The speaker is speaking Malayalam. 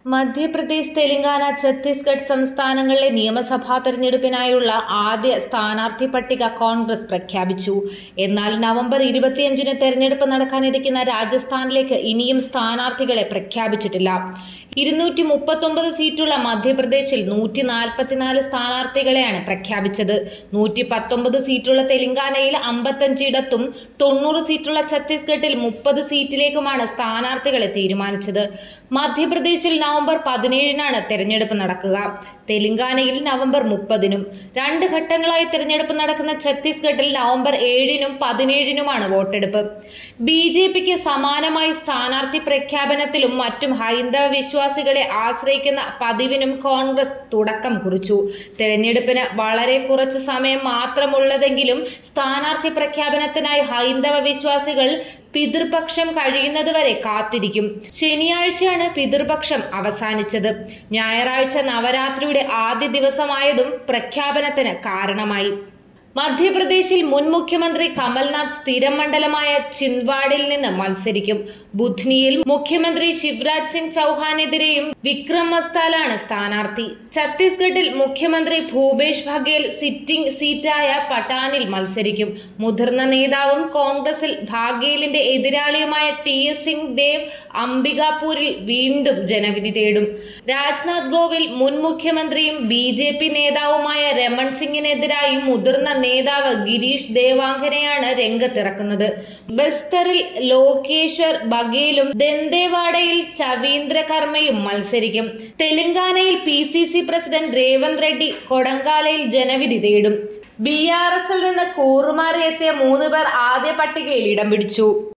മധ്യപ്രദേശ് തെലങ്കാന ഛത്തീസ്ഗഡ് സംസ്ഥാനങ്ങളിലെ നിയമസഭാ തെരഞ്ഞെടുപ്പിനായുള്ള ആദ്യ സ്ഥാനാർത്ഥി പട്ടിക കോൺഗ്രസ് പ്രഖ്യാപിച്ചു എന്നാൽ നവംബർ ഇരുപത്തിയഞ്ചിന് തെരഞ്ഞെടുപ്പ് നടക്കാനിരിക്കുന്ന രാജസ്ഥാനിലേക്ക് ഇനിയും സ്ഥാനാർത്ഥികളെ പ്രഖ്യാപിച്ചിട്ടില്ല ഇരുന്നൂറ്റി മുപ്പത്തൊമ്പത് സീറ്റുള്ള മധ്യപ്രദേശിൽ നൂറ്റി നാൽപ്പത്തിനാല് സ്ഥാനാർത്ഥികളെയാണ് പ്രഖ്യാപിച്ചത് നൂറ്റി പത്തൊമ്പത് സീറ്റുള്ള തെലങ്കാനയിൽ അമ്പത്തഞ്ചിടത്തും തൊണ്ണൂറ് സീറ്റുള്ള ഛത്തീസ്ഗഡിൽ മുപ്പത് സീറ്റിലേക്കുമാണ് സ്ഥാനാർത്ഥികളെ തീരുമാനിച്ചത് മധ്യപ്രദേശിൽ നവംബർ പതിനേഴിനാണ് തെരഞ്ഞെടുപ്പ് നടക്കുക തെലങ്കാനയിൽ നവംബർ മുപ്പതിനും രണ്ട് ഘട്ടങ്ങളായി തെരഞ്ഞെടുപ്പ് നടക്കുന്ന ഛത്തീസ്ഗഡിൽ നവംബർ ഏഴിനും പതിനേഴിനുമാണ് വോട്ടെടുപ്പ് ബി ജെ പിക്ക് സമാനമായി സ്ഥാനാർത്ഥി പ്രഖ്യാപനത്തിലും മറ്റും ഹൈന്ദവ വിശ്വാസികളെ ആശ്രയിക്കുന്ന പതിവിനും കോൺഗ്രസ് തുടക്കം കുറിച്ചു തെരഞ്ഞെടുപ്പിന് വളരെ കുറച്ച് സമയം മാത്രമുള്ളതെങ്കിലും സ്ഥാനാർത്ഥി പ്രഖ്യാപനത്തിനായി ഹൈന്ദവ വിശ്വാസികൾ പിതൃപക്ഷം കഴിയുന്നതുവരെ കാത്തിരിക്കും ശനിയാഴ്ചയാണ് പിതൃപക്ഷം അവസാനിച്ചത് ഞായറാഴ്ച നവരാത്രിയുടെ ആദ്യ ദിവസമായതും പ്രഖ്യാപനത്തിന് കാരണമായി മധ്യപ്രദേശിൽ മുൻ മുഖ്യമന്ത്രി കമൽനാഥ് സ്ഥിരം മണ്ഡലമായ ചിന്ദ്വാഡിൽ നിന്ന് മത്സരിക്കും ബുധ്നിയിൽ മുഖ്യമന്ത്രി ശിവരാജ് സിംഗ് ചൗഹാനെതിരെയും വിക്രം മസ്താലാണ് സ്ഥാനാർത്ഥി ഛത്തീസ്ഗഡിൽ മുഖ്യമന്ത്രി ഭൂപേഷ് ബഘേൽ സിറ്റിംഗ് സീറ്റായ പട്ടാനിൽ മത്സരിക്കും മുതിർന്ന നേതാവും കോൺഗ്രസിൽ ഭാഗേലിന്റെ എതിരാളിയുമായ ടി എസ് സിംഗ് ദേവ് അംബികാപൂരിൽ വീണ്ടും ജനവിധി തേടും രാജ്നാഥ് ഗോവിൽ മുൻ മുഖ്യമന്ത്രിയും ബി ജെ പി നേതാവുമായ രമൺ സിംഗിനെതിരായി മുതിർന്ന നേതാവ് ഗിരീഷ് ദേവാങ്കനെയാണ് രംഗത്തിറക്കുന്നത് ബസ്തറിൽ ലോകേശ്വർ ബഘേലും ദന്തേവാഡയിൽ ചവീന്ദ്ര കർമ്മയും മത്സരിക്കും തെലങ്കാനയിൽ P C C president Revanth Reddy കൊടങ്കാലയിൽ ജനവിധി തേടും ബി ആർ എസിൽ നിന്ന് കൂറുമാറി എത്തിയ മൂന്ന് പേർ ആദ്യ പട്ടികയിൽ ഇടം പിടിച്ചു